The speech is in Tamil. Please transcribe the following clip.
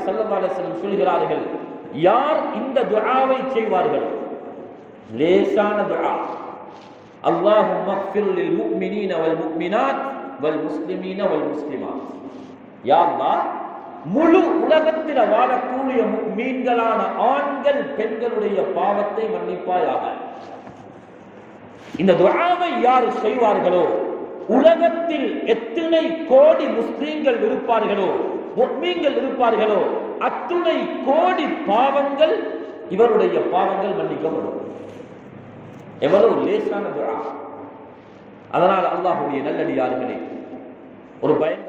ஸல்லல்லாஹு அலைஹி வஸல்லம் சொல்கிறார்கள் யார் இந்த துஆவை செய்வார்கள் லேசான துஆ அல்லாஹும்ம இக்ஃபிர் லில் முஃமினீன வல் முஃமினாத் வல் முஸ்லிமீன வல் முஸ்லிமாத் யா அல்லாஹ் முழு உலகத்தில் வாழக்கூடிய மீன்களான ஆண்கள் பெண்களுடைய பாவத்தை மன்னிப்பாயாக இந்த துஆவை யார் செய்வார்களோ உலகத்தில் எத்தனை கோடி முஸ்லீம்கள் இருப்பார்களோ முஸ்லீம்கள் இருப்பார்களோ அத்துணை கோடி பாவங்கள் இவருடைய பாவங்கள் மன்னிக்கப்படும் எவ்வளவு லேசான துஆ அதனால் அல்லாஹ்வுடைய நல்லடியார்களே ஒரு பயங்கர